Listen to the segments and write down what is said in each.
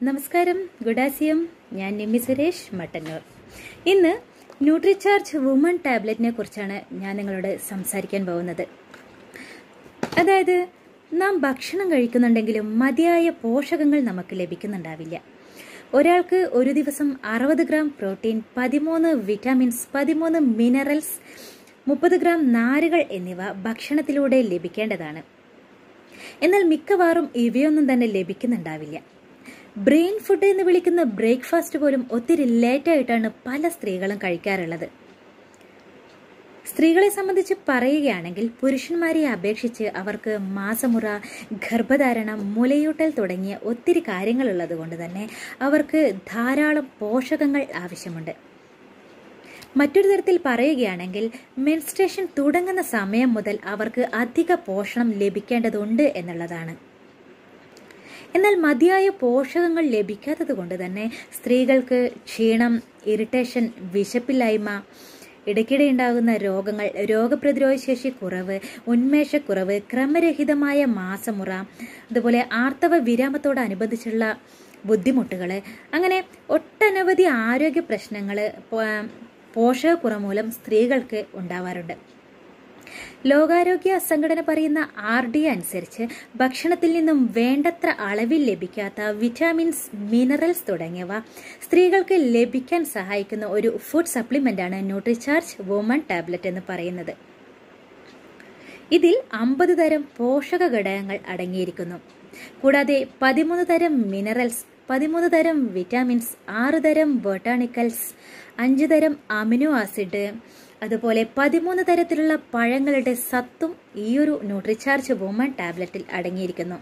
നമസ്കാരം ഗുഡാസിയം ഞാൻ നിമ്മി സുരേഷ് മട്ടന്നൂർ ഇന്ന് ന്യൂട്രിചാർജ് വുമൺ ടാബ്ലറ്റിനെ കുറിച്ചാണ് ഞാൻ നിങ്ങളോട് സംസാരിക്കാൻ പോകുന്നത് അതായത് നാം ഭക്ഷണം കഴിക്കുന്നുണ്ടെങ്കിലും മതിയായ പോഷകങ്ങൾ നമുക്ക് ലഭിക്കുന്നുണ്ടാവില്ല ഒരാൾക്ക് ഒരു ദിവസം അറുപത് ഗ്രാം പ്രോട്ടീൻ പതിമൂന്ന് വിറ്റാമിൻസ് പതിമൂന്ന് മിനറൽസ് മുപ്പത് ഗ്രാം നാരുകൾ എന്നിവ ഭക്ഷണത്തിലൂടെ ലഭിക്കേണ്ടതാണ് എന്നാൽ മിക്കവാറും ഇവയൊന്നും തന്നെ ലഭിക്കുന്നുണ്ടാവില്ല ബ്രെയിൻ ഫുഡ് എന്ന് വിളിക്കുന്ന ബ്രേക്ക്ഫാസ്റ്റ് പോലും ഒത്തിരി ലേറ്റായിട്ടാണ് പല സ്ത്രീകളും കഴിക്കാറുള്ളത് സ്ത്രീകളെ സംബന്ധിച്ച് പറയുകയാണെങ്കിൽ പുരുഷന്മാരെ അപേക്ഷിച്ച് അവർക്ക് മാസമുറ ഗർഭധാരണം മുലയൂട്ടൽ തുടങ്ങിയ ഒത്തിരി കാര്യങ്ങളുള്ളത് കൊണ്ട് തന്നെ അവർക്ക് ധാരാളം പോഷകങ്ങൾ ആവശ്യമുണ്ട് മറ്റൊരു തരത്തിൽ പറയുകയാണെങ്കിൽ മെൻസ്ട്രേഷൻ തുടങ്ങുന്ന സമയം മുതൽ അവർക്ക് അധിക പോഷണം ലഭിക്കേണ്ടതുണ്ട് എന്നുള്ളതാണ് എന്നാൽ മതിയായ പോഷകങ്ങൾ ലഭിക്കാത്തത് കൊണ്ട് തന്നെ സ്ത്രീകൾക്ക് ക്ഷീണം ഇറിറ്റേഷൻ വിശപ്പില്ലായ്മ ഇടയ്ക്കിടെ ഉണ്ടാകുന്ന രോഗങ്ങൾ രോഗപ്രതിരോധ ശേഷി കുറവ് ഉന്മേഷക്കുറവ് ക്രമരഹിതമായ മാസമുറ അതുപോലെ ആർത്തവ വിരാമത്തോടനുബന്ധിച്ചുള്ള ബുദ്ധിമുട്ടുകൾ അങ്ങനെ ഒട്ടനവധി ആരോഗ്യ പ്രശ്നങ്ങൾ പോഷകക്കുറവ് മൂലം സ്ത്രീകൾക്ക് ഉണ്ടാവാറുണ്ട് ലോകാരോഗ്യ സംഘടന പറയുന്ന ആർ ഡി അനുസരിച്ച് ഭക്ഷണത്തിൽ നിന്നും വേണ്ടത്ര അളവിൽ ലഭിക്കാത്ത വിറ്റാമിൻസ് മിനറൽസ് തുടങ്ങിയവ സ്ത്രീകൾക്ക് ലഭിക്കാൻ സഹായിക്കുന്ന ഒരു ഫുഡ് സപ്ലിമെന്റാണ് ന്യൂട്രിചാർജ് വുമൺ ടാബ്ലറ്റ് എന്ന് പറയുന്നത് ഇതിൽ അമ്പത് തരം പോഷക ഘടകങ്ങൾ അടങ്ങിയിരിക്കുന്നു കൂടാതെ പതിമൂന്ന് തരം മിനറൽസ് പതിമൂന്ന് തരം വിറ്റാമിൻസ് ആറ് തരം ബൊട്ടാണിക്കൽസ് അഞ്ച് തരം അമിനോ ആസിഡ് അതുപോലെ പതിമൂന്ന് തരത്തിലുള്ള പഴങ്ങളുടെ സത്തും ഈ ഒരു ന്യൂട്രിചാർജ് വുമൺ ടാബ്ലറ്റിൽ അടങ്ങിയിരിക്കുന്നു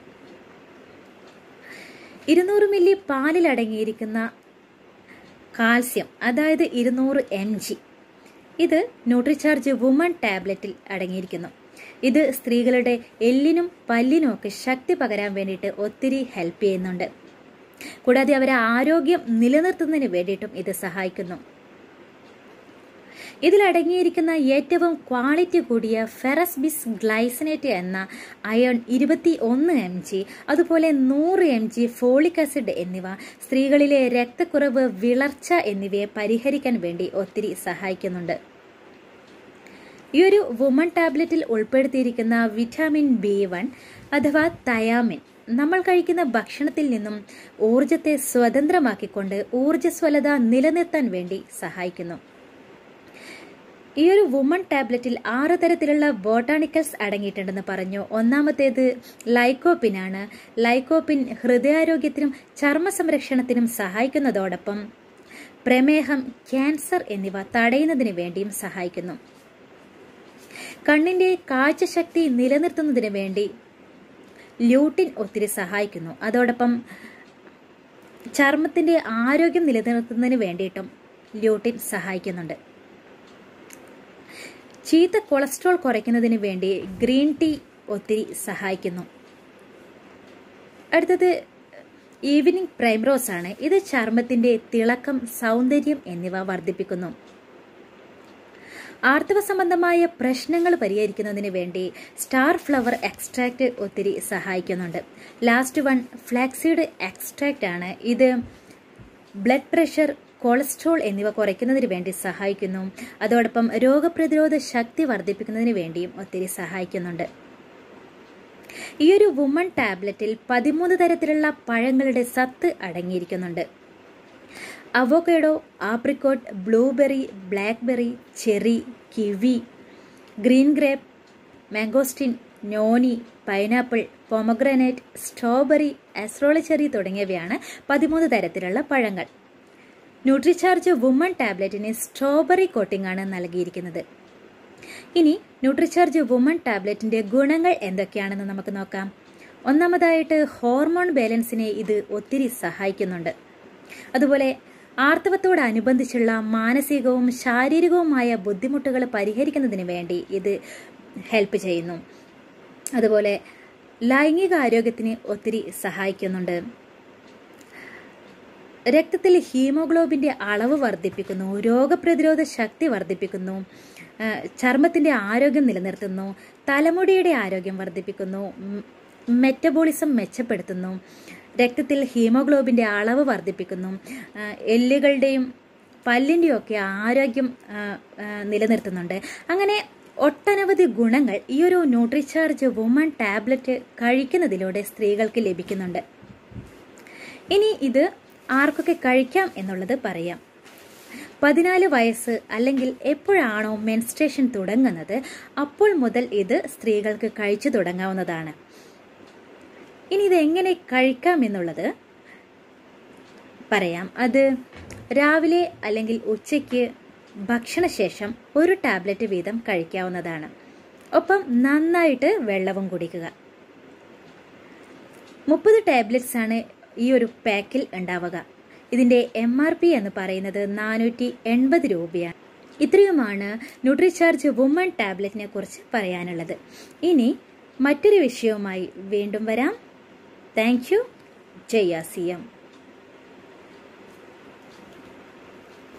ഇരുന്നൂറ് മില്ലി പാലിൽ അടങ്ങിയിരിക്കുന്ന കാൽസ്യം അതായത് ഇരുന്നൂറ് എം ജി ഇത് ന്യൂട്രിചാർജ് വുമൺ ടാബ്ലറ്റിൽ അടങ്ങിയിരിക്കുന്നു ഇത് സ്ത്രീകളുടെ എല്ലിനും പല്ലിനും ഒക്കെ ശക്തി പകരാൻ വേണ്ടിയിട്ട് ഒത്തിരി ഹെൽപ്പ് ചെയ്യുന്നുണ്ട് കൂടാതെ അവരെ ആരോഗ്യം നിലനിർത്തുന്നതിന് വേണ്ടിയിട്ടും ഇത് സഹായിക്കുന്നു ഇതിലടങ്ങിയിരിക്കുന്ന ഏറ്റവും ക്വാളിറ്റി കൂടിയ ഫെറസ് ബിസ് ഗ്ലൈസനേറ്റ് എന്ന അയൺ ഇരുപത്തി ഒന്ന് എം ജി അതുപോലെ നൂറ് എം ജി ഫോളിക് ആസിഡ് എന്നിവ സ്ത്രീകളിലെ രക്തക്കുറവ് വിളർച്ച എന്നിവയെ പരിഹരിക്കാൻ വേണ്ടി ഒത്തിരി സഹായിക്കുന്നുണ്ട് ഈ ഒരു വുമൺ ടാബ്ലറ്റിൽ ഉൾപ്പെടുത്തിയിരിക്കുന്ന വിറ്റാമിൻ ബി വൺ അഥവാ തയാമിൻ നമ്മൾ കഴിക്കുന്ന ഭക്ഷണത്തിൽ നിന്നും ഊർജത്തെ സ്വതന്ത്രമാക്കിക്കൊണ്ട് ഊർജ്ജസ്വലത നിലനിർത്താൻ വേണ്ടി സഹായിക്കുന്നു ഈ ഒരു വുമൺ ടാബ്ലറ്റിൽ ആറ് തരത്തിലുള്ള ബോട്ടാണിക്കൽസ് അടങ്ങിയിട്ടുണ്ടെന്ന് പറഞ്ഞു ഒന്നാമത്തേത് ലൈക്കോപ്പിനാണ് ലൈക്കോപ്പിൻ ഹൃദയാരോഗ്യത്തിനും ചർമ്മ സംരക്ഷണത്തിനും സഹായിക്കുന്നതോടൊപ്പം പ്രമേഹം ക്യാൻസർ എന്നിവ തടയുന്നതിന് വേണ്ടിയും സഹായിക്കുന്നു കണ്ണിന്റെ കാഴ്ചശക്തി നിലനിർത്തുന്നതിന് വേണ്ടി ല്യൂട്ടിൻ ഒത്തിരി സഹായിക്കുന്നു അതോടൊപ്പം ചർമ്മത്തിന്റെ ആരോഗ്യം നിലനിർത്തുന്നതിന് വേണ്ടിയിട്ടും ല്യൂട്ടിൻ സഹായിക്കുന്നുണ്ട് ചീത്ത കൊളസ്ട്രോൾ കുറയ്ക്കുന്നതിന് വേണ്ടി ഗ്രീൻ ടീ ഒത്തിരി സഹായിക്കുന്നു അടുത്തത് ഈവനിങ് പ്രൈംറോസ് ആണ് ഇത് ചർമ്മത്തിന്റെ തിളക്കം സൗന്ദര്യം എന്നിവ വർദ്ധിപ്പിക്കുന്നു ആർത്തവ സംബന്ധമായ പ്രശ്നങ്ങൾ പരിഹരിക്കുന്നതിന് വേണ്ടി സ്റ്റാർ ഫ്ലവർ എക്സ്ട്രാക്ട് ഒത്തിരി സഹായിക്കുന്നുണ്ട് ലാസ്റ്റ് വൺ ഫ്ലാക്സീഡ് എക്സ്ട്രാക്റ്റ് ആണ് ഇത് ബ്ലഡ് പ്രഷർ കൊളസ്ട്രോൾ എന്നിവ കുറയ്ക്കുന്നതിന് വേണ്ടി സഹായിക്കുന്നു അതോടൊപ്പം രോഗപ്രതിരോധ ശക്തി വർദ്ധിപ്പിക്കുന്നതിന് വേണ്ടിയും ഒത്തിരി സഹായിക്കുന്നുണ്ട് ഈ ഒരു വുമൺ ടാബ്ലറ്റിൽ പതിമൂന്ന് തരത്തിലുള്ള പഴങ്ങളുടെ സത്ത് അടങ്ങിയിരിക്കുന്നുണ്ട് avocado apricot blueberry blackberry cherry kiwi green grape mangosteen noni pineapple pomegranate strawberry acerola cherry തുടങ്ങിയവയാണ് പതിമൂന്ന് തരത്തിലുള്ള പഴങ്ങൾ ന്യൂട്രിചാർജ് വുമൺ ടാബ്ലറ്റിന് സ്ട്രോബെറി കോട്ടിംഗ് ആണ് നൽകിയിരിക്കുന്നത് ഇനി ന്യൂട്രിചാർജ് വുമൺ ടാബ്ലറ്റിന്റെ ഗുണങ്ങൾ എന്തൊക്കെയാണെന്ന് നമുക്ക് നോക്കാം ഒന്നാമതായിട്ട് ഹോർമോൺ ബാലൻസിനെ ഇത് ഒത്തിരി സഹായിക്കുന്നുണ്ട് അതുപോലെ ആർത്തവത്തോടനുബന്ധിച്ചുള്ള മാനസികവും ശാരീരികവുമായ ബുദ്ധിമുട്ടുകൾ പരിഹരിക്കുന്നതിന് വേണ്ടി ഇത് ഹെൽപ്പ് ചെയ്യുന്നു അതുപോലെ ലൈംഗിക ആരോഗ്യത്തിന് ഒത്തിരി സഹായിക്കുന്നുണ്ട് രക്തത്തിൽ ഹീമോഗ്ലോബിന്റെ അളവ് വർദ്ധിപ്പിക്കുന്നു രോഗപ്രതിരോധ ശക്തി വർദ്ധിപ്പിക്കുന്നു ചർമ്മത്തിന്റെ ആരോഗ്യം നിലനിർത്തുന്നു തലമുടിയുടെ ആരോഗ്യം വർദ്ധിപ്പിക്കുന്നു മെറ്റബോളിസം മെച്ചപ്പെടുത്തുന്നു രക്തത്തിൽ ഹീമോഗ്ലോബിൻ്റെ അളവ് വർദ്ധിപ്പിക്കുന്നു ആ, എല്ലുകളുടെയും പല്ലിൻ്റെയും ഒക്കെ ആരോഗ്യം ആ, ആ, നിലനിർത്തുന്നുണ്ട് അങ്ങനെ ഒട്ടനവധി ഗുണങ്ങൾ ഈ ഒരു ന്യൂട്രിചാർജ് വുമൺ ടാബ്ലറ്റ് കഴിക്കുന്നതിലൂടെ സ്ത്രീകൾക്ക് ലഭിക്കുന്നുണ്ട് ഇനി ഇത് ആർക്കൊക്കെ കഴിക്കാം എന്നുള്ളത് പറയാം പതിനാല് വയസ്സ് അല്ലെങ്കിൽ എപ്പോഴാണോ മെൻസ്ട്രേഷൻ തുടങ്ങുന്നത് അപ്പോൾ മുതൽ ഇത് സ്ത്രീകൾക്ക് കഴിച്ചു തുടങ്ങാവുന്നതാണ് ഇനി ഇത് എങ്ങനെ കഴിക്കാം എന്നുള്ളത് പറയാം അത് രാവിലെ അല്ലെങ്കിൽ ഉച്ചയ്ക്ക് ഭക്ഷണശേഷം ഒരു ടാബ്ലറ്റ് വീതം കഴിക്കാവുന്നതാണ് ഒപ്പം നന്നായിട്ട് വെള്ളവും കുടിക്കുക മുപ്പത് ടാബ്ലറ്റ്സ് ആണ് ഈ ഒരു പാക്കിൽ ഉണ്ടാവുക ഇതിന്റെ എം ആർ പി എന്ന് പറയുന്നത് നാനൂറ്റി എൺപത് രൂപയാണ് ഇത്രയുമാണ് ന്യൂട്രിചാർജ് വുമൺ ടാബ്ലറ്റിനെ കുറിച്ച് പറയാനുള്ളത് ഇനി മറ്റൊരു വിഷയവുമായി വീണ്ടും വരാം thank you Jaya C M